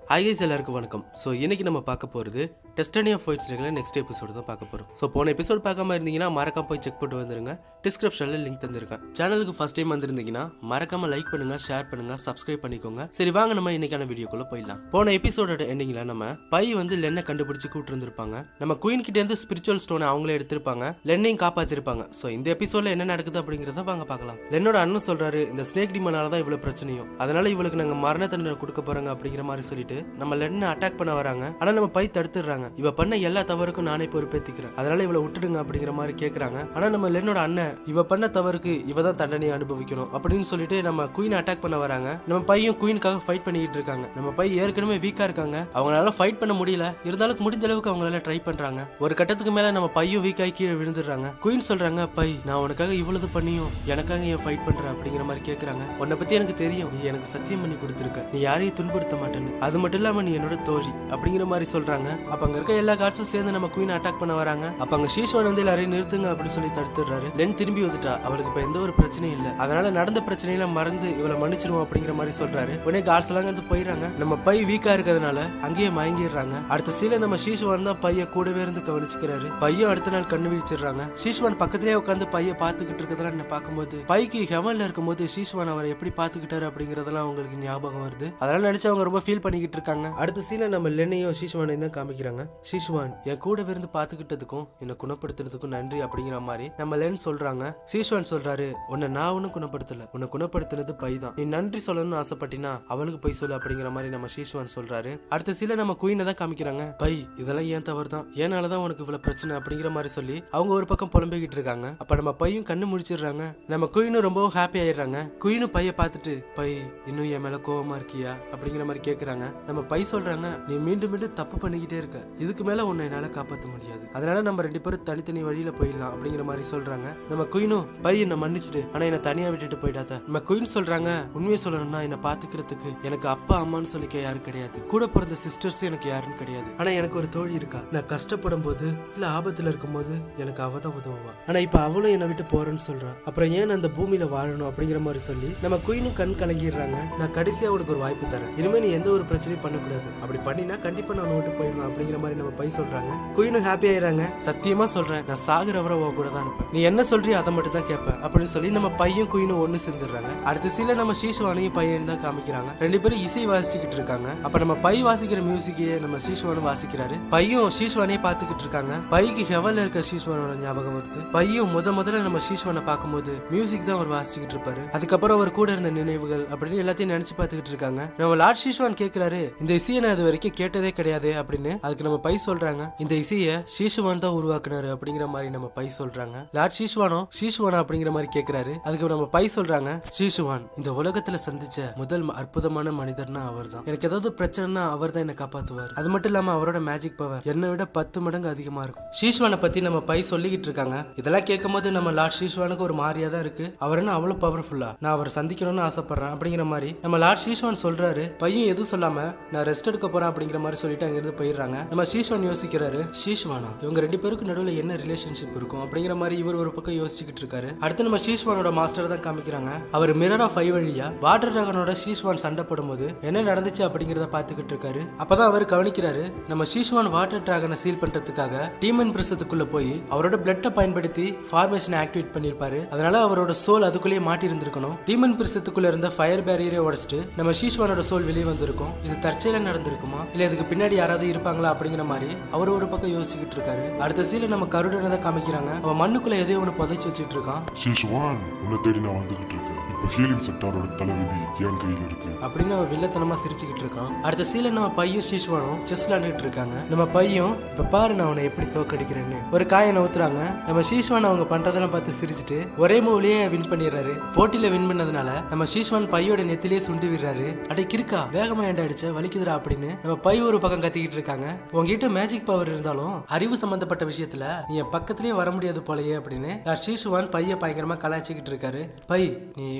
IS எல்லாருக்கும் வணக்கம் so இன்னைக்கு நம்ம பார்க்க போகிறது destiny of fights next episode தான் பார்க்க போகிறோம் ஸோ போன எபிசோட் பார்க்காம இருந்தீங்கன்னா மறக்காம போய் செக் பண்ணிட்டு வந்துருங்க டிஸ்கிரிப்ஷனில் லிங்க் தந்திருக்கேன் சேனலுக்கு ஃபஸ்ட் டைம் வந்திருந்தீங்கன்னா மறக்காம லைக் பண்ணுங்க ஷேர் பண்ணுங்க சப்ஸ்கிரைப் பண்ணிக்கோங்க சரி வாங்க நம்ம இன்னைக்கான வீடியோக்குள்ள போயிடலாம் போன எபிசோடோட எண்டிங்ல நம்ம பை வந்து லென்னை கண்டுபிடிச்சு கூட்டு இருந்திருப்பாங்க நம்ம குயின் கிட்ட இருந்து ஸ்பிரிச்சுவல் ஸ்டோனை அவங்களே எடுத்திருப்பாங்க லென்னையும் காப்பாத்திருப்பாங்க ஸோ இந்த எபிசோட்ல என்ன நடக்குது அப்படிங்கிறத வாங்க பார்க்கலாம் லென்னோட அண்ணன் சொல்றாரு இந்த ஸ்னேக் டிமனால தான் இவ்வளவு பிரச்சனையும் அதனால இவளுக்கு நாங்க மரண தண்டனை கொடுக்க போறாங்க அப்படிங்கிற மாதிரி சொல்லிட்டு நம்ம லென்னை அட்டாக் பண்ண வராங்க ஆனா நம்ம பை தடுத்துடுறாங்க இவ பண்ண எல்லா தவறுக்கும் நானே பொறுப்பேத்திக்கிறேன் அதனால இவளை விட்டுடுங்க அப்படிங்கிற மாதிரி கேக்குறாங்க ஆனா நம்ம லென்னோட அண்ணன் இவ பண்ண தவறுக்கு இவ தான் தண்டனையை அனுபவிக்கணும் அப்படின்னு சொல்லிட்டு நம்ம குயின் அட்டாக் பண்ண வராங்க நம்ம பையன் குயினுக்காக ஃபைட் பண்ணிக்கிட்டு இருக்காங்க நம்ம பை ஏற்கனவே வீக்கா இருக்காங்க அவங்களால ஃபைட் பண்ண முடியல இருந்தாலும் முடிஞ்ச அளவுக்கு அவங்களால ட்ரை பண்றாங்க ஒரு கட்டத்துக்கு மேல நம்ம பையும் வீக்காகி கீழே விழுந்துடுறாங்க குயின் சொல்றாங்க பை நான் உனக்காக இவ்வளவு பண்ணியும் எனக்காக ஏன் ஃபைட் பண்ற அப்படிங்கிற மாதிரி கேக்குறாங்க உன்னை பத்தி எனக்கு தெரியும் நீ எனக்கு சத்தியம் பண்ணி கொடுத்துருக்க நீ யாரையும் துன்புறுத்த மாட்டேன்னு அது மட்டும் இல்லாம நீ என்னோட தோழி அப்படிங்கிற மாதிரி சொல்றாங்க அப்ப அங்க இருக்க எல்லா காட்ஸும் சேர்ந்து நம்ம குயின் அட்டாக் பண்ண வராங்க அப்ப அங்க ஷீஷ்வான் வந்து எல்லாரையும் நிறுத்துங்க அப்படின்னு சொல்லி தடுத்துடுறாரு லென் திரும்பி வந்துட்டா அவளுக்கு இப்ப எந்த ஒரு பிரச்சனையும் இல்ல அதனால நடந்த பிரச்சனையில மறந்து இவளை மன்னிச்சிருவோம் அப்படிங்கிற மாதிரி சொல்றாரு உடனே காட்ஸ் எல்லாம் இருந்து போயிடுறாங்க நம்ம பை வீக்கா இருக்கிறதுனால அங்கேயே மயங்கிடுறாங்க அடுத்த சீல நம்ம ஷீஷ்வான் தான் பைய கூடவே இருந்து கவனிச்சுக்கிறாரு பையன் அடுத்த நாள் கண்ணு விழிச்சிடுறாங்க ஷீஷ்வான் பக்கத்திலேயே உட்காந்து பைய பாத்துக்கிட்டு இருக்கிறதெல்லாம் என்ன பார்க்கும்போது பைக்கு ஹெவன்ல இருக்கும்போது ஷீஷ்வான் அவரை எப்படி பாத்துக்கிட்டாரு அப்படிங்கறதெல்லாம் அவங்களுக்கு ஞாபகம் வருது அதனால நினைச்சு அவங்க ரொம்ப ஃபீல் பண்ணிக்கிட்டு இருக்காங்க அடுத்த சீல நம்ம லென்னையும் ஷீஷ்வானையும் தான் காமிக்கிறாங்க ஷீஷ்வான் என் கூட இருந்து பாத்துக்கிட்டதுக்கும் என்னை குணப்படுத்துறதுக்கும் நன்றி அப்படிங்கிற மாதிரி நம்ம லென் சொல்றாங்க ஷீஷ்வான் சொல்றாரு உன்னை நான் ஒன்னும் குணப்படுத்தல உன்னை குணப்படுத்தினது பை தான் நீ நன்றி சொல்லணும்னு ஆசைப்பட்டினா அவளுக்கு போய் சொல்லு அப்படிங்கிற மாதிரி நம்ம ஷீஷ்வான் சொல்றாரு அடுத்த சீல நம்ம குயினை தான் காமிக்கிறாங்க பை இதெல்லாம் ஏன் தவறு தான் ஏனாலதான் உனக்கு இவ்வளவு பிரச்சனை அப்படிங்கிற மாதிரி சொல்லி அவங்க ஒரு பக்கம் புலம்பிக்கிட்டு இருக்காங்க அப்ப நம்ம பையும் கண்ணு முடிச்சிடுறாங்க நம்ம குயினும் ரொம்பவும் ஹாப்பி ஆயிடுறாங்க குயினும் பைய பார்த்துட்டு பை இன்னும் என் மேல கோவமா இருக்கியா அப்படிங்கிற மாதிரி கேக்குறாங்க நம்ம பை சொல்றாங்க நீ மீண்டும் மீண்டும் தப்பு பண்ணிக்கிட்டே இருக்க இதுக்கு மேல உன்னை என்னால காப்பாத்த முடியாது அதனால நம்ம ரெண்டு பேரும் தனித்தனி வழியில போயிடலாம் அப்படிங்கிற மாதிரி சொல்றாங்க நம்ம குயினும் பை என்னை மன்னிச்சிட்டு ஆனா என்னை தனியா விட்டுட்டு போயிடாத நம்ம குயின் சொல்றாங்க உண்மையை சொல்லணும்னா என்னை பாத்துக்கிறதுக்கு எனக்கு அப்பா அம்மான்னு சொல்லிக்க யாரும் கிடையாது கூட பிறந்த சிஸ்டர்ஸ் எனக்கு யாரும் கிடையாது ஆனா எனக்கு ஒரு தோழி இருக்கா நான் கஷ்டப்படும் போது இல்ல ஆபத்துல இருக்கும்போது எனக்கு அவ தான் உதவுவா ஆனா இப்ப அவளும் என்னை விட்டு போறேன்னு சொல்றா அப்புறம் ஏன் நான் அந்த பூமியில வாழணும் அப்படிங்கிற மாதிரி சொல்லி நம்ம குயினும் கண் கலங்கிடுறாங்க நான் கடைசியா உனக்கு ஒரு வாய்ப்பு தரேன் இனிமே நீ எந்த ஒரு பிரச்சனையும் பண்ணக்கூடாது அப்படி பண்ணினா கண்டிப்பா நான் விட்டு போயிடலாம் அப்படிங்கிற மாதிரி நம்ம பை சொல்றாங்க குயினும் ஹாப்பி ஆயிடுறாங்க சத்தியமா சொல்றேன் நான் சாகுற வரை உன் கூட தான் இருப்பேன் நீ என்ன சொல்றியோ அதை மட்டும் தான் கேட்பேன் அப்படின்னு சொல்லி நம்ம பையன் குயினும் ஒண்ணு சேர்ந்துடுறாங்க அடுத்த சீல நம்ம சீஷ்வானையும் பையன் தான் காமிக்கிறாங்க ரெண்டு பேரும் இசை வாசிச்சுக்கிட்டு இருக்காங்க அப்ப நம்ம பை வாசிக்கிற மியூசிக்கையே நம்ம சீஷ்வானும் வாசிக்கிறாரு பையும் சீஷ்வானே பார்த்துக்கிட்டு இருக்காங்க பைக்கு ஹெவன்ல இருக்க சீஷ்வானோட ஞாபகம் வருது பையும் முத முதல்ல நம்ம சீஷ்வானை பார்க்கும்போது மியூசிக் தான் அவர் வாசிச்சுக்கிட்டு இருப்பாரு அதுக்கப்புறம் அவர் கூட இருந்த நினைவுகள் அப்படின்னு எல்லாத்தையும் நினைச்சு பார்த்துக்கிட்டு இருக்காங்க நம்ம லார்ட் சீஷ்வான் கேட்கிறாரு இந்த இசையை நான் இது வரைக்கும் கேட்டதே கிடையாது அப்படின்னு அதுக்கு நம்ம பை சொல்றாங்க இந்த இசையை சீஷ்வான் தான் உருவாக்குனாரு அப்படிங்கிற மாதிரி நம்ம பை சொல்றாங்க லார்ட் சீஷ்வானோ சீஷ்வானா அப்படிங்கிற மாதிரி கேட்கிறாரு அதுக்கு நம்ம பை சொல்றாங்க சீஷ்வான் இந்த உலகத்துல சந்திச்ச முதல் ம- அற்புதமான மனிதர்னா அவர் தான் எனக்கு ஏதாவது பிரச்சனைனா அவர் தான் என்னை காப்பாத்துவார் அது மட்டும் இல்லாம அவரோட மேஜிக் பவர் என்னை விட பத்து மடங்கு அதிகமா இருக்கும் சீஷ்வானை பத்தி நம்ம பை சொல்லிக்கிட்டு இருக்காங்க இதெல்லாம் கேட்கும்போது நம்ம லார்ட் சீஷ்வானுக்கு ஒரு மாதிரியா தான் இருக்கு அவர் என்ன அவ்வளவு பவர்ஃபுல்லா நான் அவரை சந்திக்கணும்னு ஆசைப்படுறேன் அப்படிங்கிற மாதிரி நம்ம லார்ட் சீஷ்வான் சொல்றாரு பையன் எதுவும் சொல்லாம நான் ரெஸ்ட் எடுக்க போறேன் அப்படிங்கிற மாதிரி சொல்லிட்டு அங்கிருந்து போயிடுறாங்க நம்ம சீஷ்வான் யோசிக்கிறாரு சீஷ்வானா இவங்க ரெண்டு பேருக்கு நடுவுல என்ன ரிலேஷன்ஷிப் இருக்கும் அப்படிங்கிற மாதிரி இவர் ஒரு பக்கம் யோசிச்சுக்கிட்டு இருக்காரு அடுத்து நம்ம சீஷ்வானோட மாஸ்டர் தான் காமிக்கிறாங்க அவர் மிரர் ஆஃப் ஃபைவ் வழியா வாட்டர் டிராகனோட சீஷ்வான் சண்டை போடும்போது என்ன நடந்துச்சு அப்படிங்கறத பாத்துக்கிட்டு இருக்காரு அப்பதான் அவர் கவனிக்கிறாரு நம்ம சீஷ்வான் வாட்டர் டிராகனை சீல் பண்றதுக்காக டீமன் பிரசத்துக்குள்ள போய் அவரோட பிளட்டை பயன்படுத்தி ஃபார்மேஷனை ஆக்டிவேட் பண்ணிருப்பாரு அதனால அவரோட சோல் அதுக்குள்ளேயே மாட்டி இருந்திருக்கணும் டீமன் பிரசத்துக்குள்ள இருந்த ஃபயர் பேரியரை உடைச்சிட்டு நம்ம சீஷ்வானோட சோல் வெளியே வந்திருக்கும் இது தற்செயலா நடந்திருக்குமா இல்ல இதுக்கு பின்னாடி யாராவது இருப்பாங்களா அப்படிங்கிற மாதிரி அவர் ஒரு பக்கம் யோசிச்சுக்கிட்டு இருக்காரு அடுத்த சீல நம்ம கருடனை தான் காமிக்கிறாங்க அவன் மண்ணுக்குள்ள எதையோ ஒன்று புதைச்சு வச்சுட்டு இருக்கான் சிசுவான் உன்னை தேடி நான் வந்துகிட்டு இருக்கேன் இப்ப ஹீலிங் செக்டாரோட தலைவிதி என் கையில் இருக்கு அப்படின்னு அவன் வில்லத்தனமா சிரிச்சுக்கிட்டு இருக்கான் அடுத்த சீல நம்ம பையும் சீஷ்வானும் செஸ் விளையாண்டுட்டு இருக்காங்க நம்ம பையும் இப்ப பாரு நான் அவனை எப்படி தோக்கடிக்கிறேன்னு ஒரு காயை நவுத்துறாங்க நம்ம சீஷ்வான் அவங்க பண்றதெல்லாம் பார்த்து சிரிச்சுட்டு ஒரே மூவிலேயே வின் பண்ணிடுறாரு போட்டியில வின் பண்ணதுனால நம்ம சீஷ்வான் பையோட நெத்திலேயே சுண்டி விடுறாரு அடே கிறுக்கா வேகமா ஏன்டா அடிச்ச வலிக்குதுடா அப்படின்னு நம்ம பை ஒரு பக்கம் கத்திக்கிட்டு இருக்காங்க உங்ககிட்ட மேஜிக் பவர் இருந்தாலும் அறிவு சம்பந்தப்பட்ட விஷயத்துல நீ என் பக்கத்திலேயே வர முடியாது போலயே அப்படின்னு நான் சீசுவான் பைய பயங்கரமா கலாய்ச்சிக்கிட்டு இருக்காரு பை நீ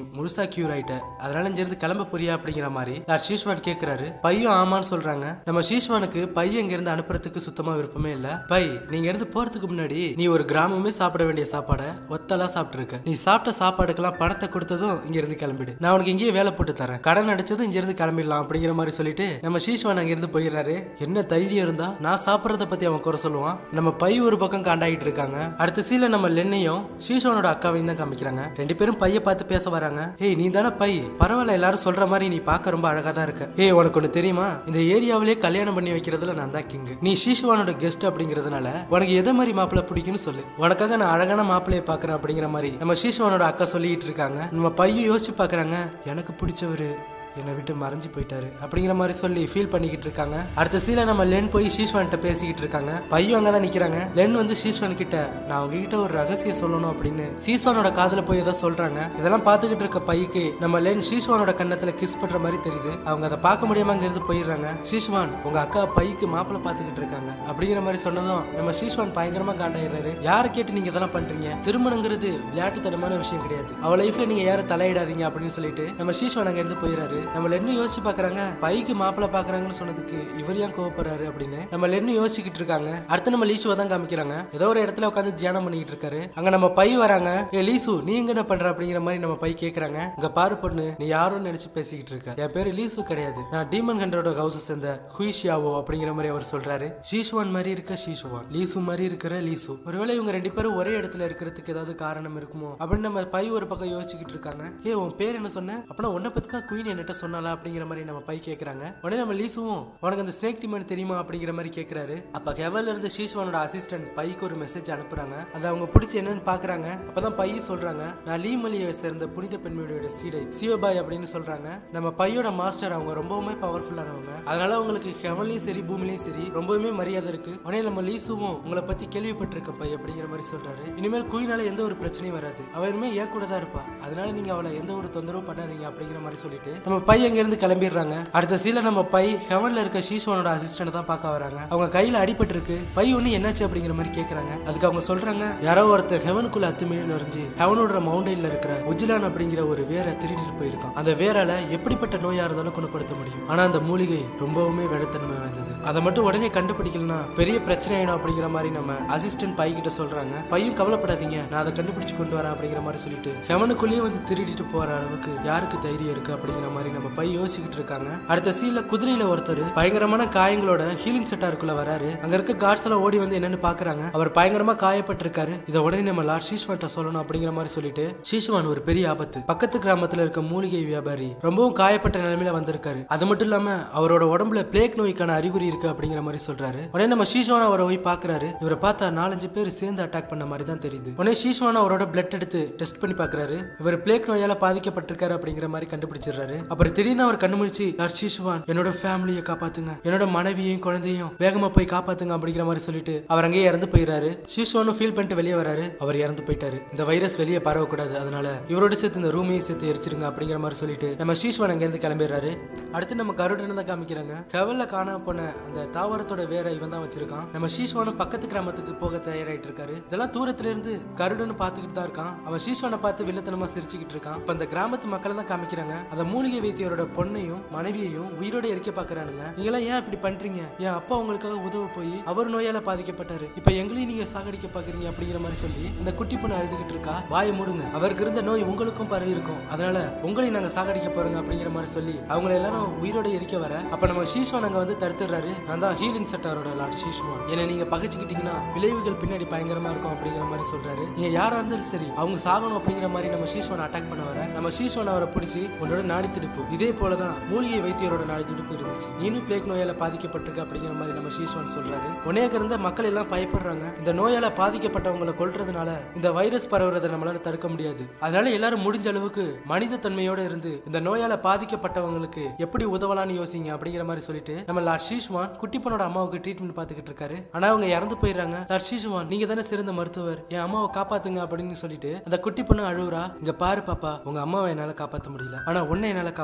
முழுசா கியூர் ஆயிட்ட அதனால இங்க இருந்து கிளம்ப போறியா அப்படிங்கிற மாதிரி லார்ட் ஷீஷ்வான் கேக்குறாரு பையும் ஆமான்னு சொல்றாங்க நம்ம ஷீஷ்வானுக்கு பையன் இங்க இருந்து அனுப்புறதுக்கு சுத்தமா விருப்பமே இல்ல பை நீங்க இருந்து போறதுக்கு முன்னாடி நீ ஒரு கிராமமே சாப்பிட வேண்டிய சாப்பாடை ஒத்தலா சாப்பிட்டு இருக்க நீ சாப்பிட்ட சாப்பாடுக்கெல்லாம் பணத்தை கொடுத்ததும் இங்க இருந்து கிளம்பிடு நான் உனக்கு இங்கேயே வேலை போட்டு தரேன் கடன் அடிச்சதும் இங்க இருந்து கிளம்பிடலாம் அப்படிங்கிற மாதிரி சொல்லிட்டு நம்ம ஷீஷ்வான் அங்க இருந்து போயிடுறாரு என்ன தைரியம் இருந்தா நான் சாப்பிட்றத பத்தி அவன் குறை சொல்லுவான் நம்ம பை ஒரு பக்கம் காண்டாகிட்டு இருக்காங்க அடுத்த சீல நம்ம லென்னையும் ஷீஷ்வானோட அக்காவையும் தான் காமிக்கிறாங்க ரெண்டு பேரும் பைய பார்த்து பேச வராங்க ஏய் நீ தானே பை பரவாயில்ல எல்லாரும் சொல்ற மாதிரி நீ பார்க்க ரொம்ப அழகா தான் இருக்க ஏய் உனக்கு ஒண்ணு தெரியுமா இந்த ஏரியாவிலே கல்யாணம் பண்ணி வைக்கிறதுல நான் தான் கிங் நீ ஷீஷ்வானோட கெஸ்ட் அப்படிங்கிறதுனால உனக்கு எதை மாதிரி மாப்பிள்ளை பிடிக்கும்னு சொல்லு உனக்காக நான் அழகான மாப்பிள்ளையை பார்க்கறேன் அப்படிங்கிற மாதிரி நம்ம ஷீஷ்வானோட அக்கா சொல்லிட்டு இருக்காங்க நம்ம பையன் யோசிச்சு பார்க்கறாங்க எனக்கு பிடிச்சவரு என்னை விட்டு மறைஞ்சு போயிட்டாரு அப்படிங்கிற மாதிரி சொல்லி ஃபீல் பண்ணிக்கிட்டு இருக்காங்க அடுத்த சீல நம்ம லென் போய் ஷீஷ்வான்கிட்ட பேசிக்கிட்டு இருக்காங்க பையும் அங்கதான் நிக்கிறாங்க லென் வந்து ஷீஷ்வான் கிட்ட நான் உங்ககிட்ட ஒரு ரகசியம் சொல்லணும் அப்படின்னு ஷீஷ்வானோட காதுல போய் ஏதோ சொல்றாங்க இதெல்லாம் பார்த்துக்கிட்டு இருக்க பைக்கு நம்ம லென் ஷீஷ்வானோட கன்னத்துல கிஸ் பண்ற மாதிரி தெரியுது அவங்க அதை பார்க்க முடியாம அங்க இருந்து போயிடுறாங்க ஷீஷ்வான் உங்க அக்கா பைக்கு மாப்பிள்ள பார்த்துக்கிட்டு இருக்காங்க அப்படிங்கிற மாதிரி சொன்னதும் நம்ம ஷீஷ்வான் பயங்கரமா காண்டாயிடுறாரு யாரை கேட்டு நீங்க இதெல்லாம் பண்றீங்க திருமணங்கிறது விளையாட்டுத்தனமான விஷயம் கிடையாது அவ லைஃப்ல நீங்க யாரும் தலையிடாதீங்க அப்படின்னு சொல்லிட்டு நம்ம ஷீஷ்வான் அங்க இருந்து போயிடுறாரு நம்ம லென்னு யோசிச்சு பாக்குறாங்க பைக்கு மாப்பிள்ள பாக்குறாங்கன்னு சொன்னதுக்கு இவர் ஏன் கோவப்படுறாரு அப்படின்னு நம்ம லென்னு யோசிச்சுக்கிட்டு இருக்காங்க அடுத்து நம்ம லீசுவை தான் காமிக்கிறாங்க ஏதோ ஒரு இடத்துல உட்காந்து தியானம் பண்ணிட்டு இருக்காரு அங்க நம்ம பை வராங்க ஏ லீசு நீ எங்க என்ன பண்ற அப்படிங்கிற மாதிரி நம்ம பை கேக்குறாங்க இங்க பாரு பொண்ணு நீ யாரும் நினைச்சு பேசிக்கிட்டு இருக்க என் பேரு லீசு கிடையாது நான் டீமன் ஹண்டரோட ஹவுஸ் சேர்ந்த ஹுயிஷியாவோ அப்படிங்கிற மாதிரி அவர் சொல்றாரு ஷீஷுவான் மாதிரி இருக்க ஷீஷுவான் லீசு மாதிரி இருக்கிற லீசு ஒருவேளை இவங்க ரெண்டு பேரும் ஒரே இடத்துல இருக்கிறதுக்கு ஏதாவது காரணம் இருக்குமோ அப்படின்னு நம்ம பை ஒரு பக்கம் யோசிச்சுக்கிட்டு இருக்காங்க ஏ உன் பேர் என்ன சொன்ன அப்படின்னா உன்னை பத்தி தான் குயின் என்கிட்ட சொன்னாலா அப்படிங்கிற மாதிரி நம்ம பை கேக்குறாங்க உடனே நம்ம லீசுவும் உனக்கு அந்த ஸ்னேக் டீமன் தெரியுமா அப்படிங்கிற மாதிரி கேக்குறாரு அப்ப ஹெவல்ல இருந்து ஷீஷ்வானோட அசிஸ்டன்ட் பைக்கு ஒரு மெசேஜ் அனுப்புறாங்க அதை அவங்க பிடிச்சி என்னன்னு பாக்குறாங்க அப்பதான் பை சொல்றாங்க நான் லீமலியை சேர்ந்த புனித பெண்மையோட சீடை சிவபாய் அப்படின்னு சொல்றாங்க நம்ம பையோட மாஸ்டர் அவங்க ரொம்பவுமே பவர்ஃபுல்லானவங்க அதனால அவங்களுக்கு ஹெவன்லயும் சரி பூமிலையும் சரி ரொம்பவுமே மரியாதை இருக்கு உடனே நம்ம லீசுவும் உங்களை பத்தி கேள்விப்பட்டிருக்கேன் பை அப்படிங்கிற மாதிரி சொல்றாரு இனிமேல் குயினால எந்த ஒரு பிரச்சனையும் வராது அவ இனிமே ஏன் கூட தான் இருப்பா அதனால நீங்க அவளை எந்த ஒரு தொந்தரவும் பண்ணாதீங்க அப்படிங்கிற மாதிரி சொல்லிட்டு நம்ம பை அங்க இருந்து கிளம்பிடுறாங்க அடுத்த சீல நம்ம பை ஹெவன்ல இருக்க ஷீஷ்வானோட அசிஸ்டன்ட் தான் பார்க்க வராங்க அவங்க கையில அடிபட்டு இருக்கு பை ஒண்ணு என்னாச்சு அப்படிங்கிற மாதிரி கேக்குறாங்க அதுக்கு அவங்க சொல்றாங்க யாரோ ஒருத்தர் ஹெவனுக்குள்ள அத்துமீறி நுழைஞ்சு ஹெவனோட மவுண்டைன்ல இருக்கிற உஜ்லான் அப்படிங்கிற ஒரு வேரை திருடிட்டு போயிருக்கான் அந்த வேரால எப்படிப்பட்ட நோயா இருந்தாலும் குணப்படுத்த முடியும் ஆனா அந்த மூலிகை ரொம்பவுமே வெடத்தன்மை வாய்ந்தது அதை மட்டும் உடனே கண்டுபிடிக்கலனா பெரிய பிரச்சனை ஆயிடும் அப்படிங்கிற மாதிரி நம்ம அசிஸ்டன்ட் பை கிட்ட சொல்றாங்க பையும் கவலைப்படாதீங்க நான் அதை கண்டுபிடிச்சு கொண்டு வரேன் அப்படிங்கிற மாதிரி சொல்லிட்டு ஹெவனுக்குள்ளேயே வந்து திருடிட்டு போற அளவுக்கு யாருக்கு தைரியம் இருக்கு அப்படிங்கிற மாதிரி நம்ம பை யோசிச்சுக்கிட்டு இருக்காங்க அடுத்த சீன்ல குதிரையில ஒருத்தர் பயங்கரமான காயங்களோட ஹீலிங் செட்டாருக்குள்ள வராரு அங்க இருக்க கார்ட்ஸ் எல்லாம் ஓடி வந்து என்னன்னு பாக்குறாங்க அவர் பயங்கரமா காயப்பட்டிருக்காரு இதை உடனே நம்ம லார்ட் ஷீஷ்வான்ட்ட சொல்லணும் அப்படிங்கிற மாதிரி சொல்லிட்டு ஷீஷ்வான் ஒரு பெரிய ஆபத்து பக்கத்து கிராமத்துல இருக்க மூலிகை வியாபாரி ரொம்பவும் காயப்பட்ட நிலைமையில வந்திருக்காரு அது மட்டும் இல்லாம அவரோட உடம்புல பிளேக் நோய்க்கான அறிகுறி இருக்கு அப்படிங்கிற மாதிரி சொல்றாரு உடனே நம்ம ஷீஷ்வான் அவரை போய் பாக்குறாரு இவரை பார்த்தா நாலஞ்சு பேர் சேர்ந்து அட்டாக் பண்ண மாதிரி தான் தெரியுது உடனே ஷீஷ்வான் அவரோட பிளட் எடுத்து டெஸ்ட் பண்ணி பாக்குறாரு இவர் பிளேக் நோயால பாதிக்கப்பட்டிருக்காரு அப்படிங்கிற மாதிரி கண்டுபிடிச்சிடுறாரு அப்புறம் திடீர்னு அவர் கண்ணு முழிச்சு லார்ட் ஷீஷ்வான் என்னோட ஃபேமிலியை காப்பாத்துங்க என்னோட மனைவியையும் குழந்தையும் வேகமா போய் காப்பாத்துங்க அப்படிங்கிற மாதிரி சொல்லிட்டு அவர் அங்கேயே இறந்து போயிடுறாரு ஷீஷ்வானும் ஃபீல் பண்ணிட்டு வெளியே வராரு அவர் இறந்து போயிட்டாரு இந்த வைரஸ் வெளியே பரவக்கூடாது அதனால இவரோட சேர்த்து இந்த ரூமையும் சேர்த்து எரிச்சிருங்க அப்படிங்கிற மாதிரி சொல்லிட்டு நம்ம ஷீஷ்வான் அங்கேருந்து கிளம்பிடுறாரு அடுத்து நம்ம கருடனை தான் காமிக்கிறாங்க ஹெவல்ல காணாம போன அந்த தாவரத்தோட வேரை இவன் தான் வச்சிருக்கான் நம்ம ஷீஷ்வானும் பக்கத்து கிராமத்துக்கு போக தயாராயிட்டு இருக்காரு இதெல்லாம் தூரத்துல இருந்து கருடன் பார்த்துக்கிட்டு தான் இருக்கான் அவன் ஷீஷ்வானை பார்த்து வில்லத்தனமா சிரிச்சுக்கிட்டு இருக்கான் இப்ப அந்த கிராமத்து மக்களை தான் காமிக்கிறாங்க அந்த மூலிகை வைத்தியரோட பொண்ணையும் மனைவியையும் உயிரோட எரிக்க பாக்குறானுங்க நீங்களாம் ஏன் இப்படி பண்றீங்க என் அப்பா உங்களுக்காக உதவ போய் அவர் நோயால பாதிக்கப்பட்டாரு இப்ப எங்களையும் நீங்க சாகடிக்க பாக்குறீங்க அப்படிங்கிற மாதிரி சொல்லி இந்த குட்டி பொண்ணு அழுதுகிட்டு இருக்கா வாயை மூடுங்க அவருக்கு இருந்த நோய் உங்களுக்கும் பரவி இருக்கும் அதனால உங்களையும் நாங்க சாகடிக்க போறோங்க அப்படிங்கிற மாதிரி சொல்லி அவங்க எல்லாரும் உயிரோட எரிக்க வர அப்ப நம்ம ஷீஷ்வான் அங்க வந்து தடுத்துறாரு நான் தான் ஹீலிங் செட்டாரோட லார்ட் ஷீஷ்வான் என்ன நீங்க பகைச்சுக்கிட்டீங்கன்னா விளைவுகள் பின்னாடி பயங்கரமா இருக்கும் அப்படிங்கிற மாதிரி சொல்றாரு நீங்க யாரா இருந்தாலும் சரி அவங்க சாகணும் அப்படிங்கிற மாதிரி நம்ம ஷீஷ்வான் அட்டாக் பண்ண வர நம்ம ஷீஷ்வான் அவரை பிடிச்சி உன்னோட நாடி துடிப்பு இதே போலதான் மூலிகை வைத்தியரோட நாடி துடிப்பு இருந்துச்சு நீனும் பிளேக் நோயால பாதிக்கப்பட்டிருக்க அப்படிங்கிற மாதிரி நம்ம ஷீஷ்வான் சொல்றாரு உனேக இருந்த மக்கள் எல்லாம் பயப்படுறாங்க இந்த நோயால பாதிக்கப்பட்டவங்களை கொல்றதுனால இந்த வைரஸ் பரவுறதை நம்மளால தடுக்க முடியாது அதனால எல்லாரும் முடிஞ்ச அளவுக்கு மனித தன்மையோட இருந்து இந்த நோயால பாதிக்கப்பட்டவங்களுக்கு எப்படி உதவலாம்னு யோசிங்க அப்படிங்கிற மாதிரி சொல்லிட்டு நம்ம லார்ட் ஷீஷ்வான் குட்டி பொண்ணோட அம்மாவுக்கு ட்ரீட்மெண்ட் பார்த்துக்கிட்டு இருக்காரு ஆனா அவங்க இறந்து போயிடுறாங்க லார்ட் ஷீஷ்வான் நீங்க தானே சிறந்த மருத்துவர் என் அம்மாவை காப்பாத்துங்க அப்படின்னு சொல்லிட்டு அந்த குட்டி பொண்ணு அழுவுறா இங்க பாரு பாப்பா உங்க அம்மாவை என்னால காப்பாத்த முடியல ஆனா உன்னை என்னால காப்பாத்த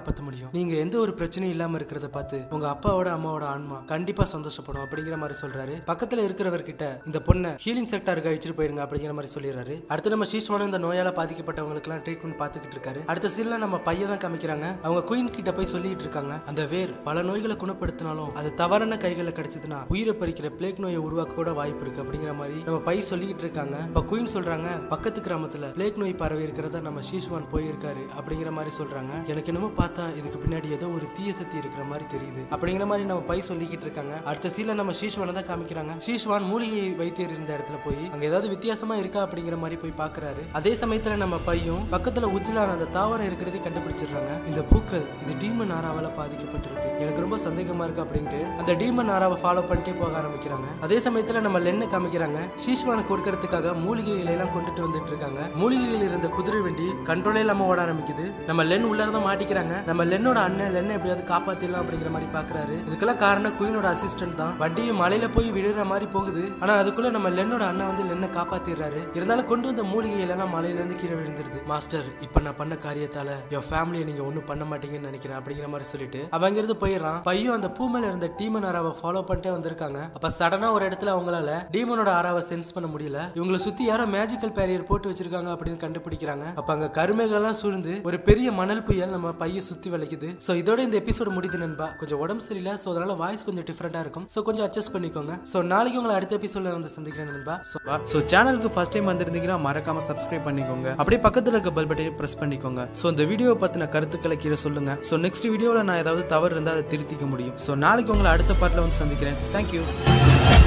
காப்பாற்ற முடியும் நீங்க எந்த ஒரு பிரச்சனையும் இல்லாம இருக்கிறத பார்த்து உங்க அப்பாவோட அம்மாவோட ஆன்மா கண்டிப்பா சந்தோஷப்படும் அப்படிங்கிற மாதிரி சொல்றாரு பக்கத்துல இருக்கிறவர்கிட்ட இந்த பொண்ணை ஹீலிங் செக்டருக்கு அழிச்சிட்டு போயிடுங்க அப்படிங்கிற மாதிரி சொல்லிடுறாரு அடுத்து நம்ம ஷீஷ்வானும் இந்த நோயால பாதிக்கப்பட்டவங்களுக்குலாம் ட்ரீட்மெண்ட் பார்த்துக்கிட்டு இருக்காரு அடுத்த சீன்ல நம்ம பையன் தான் காமிக்கிறாங்க அவங்க குயின் கிட்ட போய் சொல்லிட்டு இருக்காங்க அந்த வேர் பல நோய்களை குணப்படுத்தினாலும் அது தவறான கைகளை கிடைச்சதுன்னா உயிரை பறிக்கிற பிளேக் நோயை உருவாக்க கூட வாய்ப்பு இருக்கு அப்படிங்கிற மாதிரி நம்ம பை சொல்லிட்டு இருக்காங்க இப்ப குயின் சொல்றாங்க பக்கத்து கிராமத்துல பிளேக் நோய் பரவி இருக்கிறத நம்ம ஷீஷ்வான் போயிருக்காரு அப்படிங்கிற மாதிரி சொல்றாங்க எனக்கு என்னமோ பார்த்தா இதுக்கு பின்னாடி ஏதோ ஒரு தீய சக்தி இருக்கிற மாதிரி தெரியுது அப்படிங்கிற மாதிரி நம்ம பை சொல்லிக்கிட்டு இருக்காங்க அடுத்த சீன்ல நம்ம ஷீஷ்வானை தான் காமிக்கிறாங்க ஷீஷ்வான் மூலிகை வைத்தியர் இருந்த இடத்துல போய் அங்க ஏதாவது வித்தியாசமா இருக்கா அப்படிங்கிற மாதிரி போய் பாக்குறாரு அதே சமயத்துல நம்ம பையும் பக்கத்துல உஜ்ஜலான அந்த தாவரம் இருக்கிறதே கண்டுபிடிச்சிடுறாங்க இந்த பூக்கள் இது டீமன் ஆராவால பாதிக்கப்பட்டிருக்கு எனக்கு ரொம்ப சந்தேகமா இருக்கு அப்படின்ட்டு அந்த டீமன் ஆராவை ஃபாலோ பண்ணிட்டே போக ஆரம்பிக்கிறாங்க அதே சமயத்துல நம்ம லென்னை காமிக்கிறாங்க ஷீஷ்வானை கொடுக்கறதுக்காக மூலிகைகளை எல்லாம் கொண்டுட்டு வந்துட்டு இருக்காங்க மூலிகையில் இருந்த குதிரை வண்டி கண்ட்ரோலே இல்லாம ஓட ஆரம்பிக்குது நம்ம லென் உள்ள இருந்தா மாட்டிக்கிறாங்க நம்ம லென்னோட அண்ணன் லென்னை எப்படியாவது காப்பாத்திடலாம் அப்படிங்கிற மாதிரி பாக்குறாரு இதுக்கெல்லாம் காரணம் குயினோட அசிஸ்டன்ட் தான் வண்டியும் மலையில போய் விழுற மாதிரி போகுது ஆனா அதுக்குள்ள நம்ம லென்னோட அண்ணன் வந்து லென்னை காப்பாத்திடுறாரு இருந்தாலும் கொண்டு வந்த மூலிகைகள் எல்லாம் மலையில இருந்து கீழே விழுந்துருது மாஸ்டர் இப்ப நான் பண்ண காரியத்தால என் ஃபேமிலியை நீங்க ஒண்ணும் பண்ண மாட்டீங்கன்னு நினைக்கிறேன் அப்படிங்கிற மாதிரி சொல்லிட்டு அவங்க இருந்து போயிடறான் பையன் அந்த பூ மேல இருந்த டீமன் ஆராவை ஃபாலோ பண்ணிட்டே வந்திருக்காங்க அப்ப சடனா ஒரு இடத்துல அவங்களால டீமனோட ஆராவை சென்ஸ் பண்ண முடியல இவங்களை சுத்தி யாரோ மேஜிக்கல் பேரியர் போட்டு வச்சிருக்காங்க அப்படின்னு கண்டுபிடிக்கிறாங்க அப்ப அங்க கருமைகள்லாம் சூழ்ந்து ஒரு பெரிய மணல் புயல் நம்ம பைய சுத்தி வளைக்குது சோ இதோட இந்த எபிசோடு முடியுது நண்பா கொஞ்சம் உடம்பு சரியில்லை சோ அதனால வாய்ஸ் கொஞ்சம் டிஃப்ரெண்டா இருக்கும் சோ கொஞ்சம் அட்ஜஸ்ட் பண்ணிக்கோங்க சோ நாளைக்கு உங்களை அடுத்த எபிசோட்ல வந்து சந்திக்கிறேன் நண்பா ஸோ சேனலுக்கு ஃபர்ஸ்ட் டைம் வந்திருந்தீங்கன்னா மறக்காம சப்ஸ்கிரைப் பண்ணிக்கோங்க அப்படியே பக்கத்துல இருக்க பெல் பட்டனை பிரஸ் பண்ணிக்கோங்க ஸோ இந்த வீடியோ பத்தின கருத்துக்களை கீழே சொல்லுங்க ஸோ நெக்ஸ்ட் வீடியோவில் நான் ஏதாவது தவறு இருந்தால் அதை திருத்திக்க முடியும் ஸோ நாளைக்கு உங்களை அடுத்த பார்ட்டில் வந்து சந்திக்கிறேன் தேங்க்யூ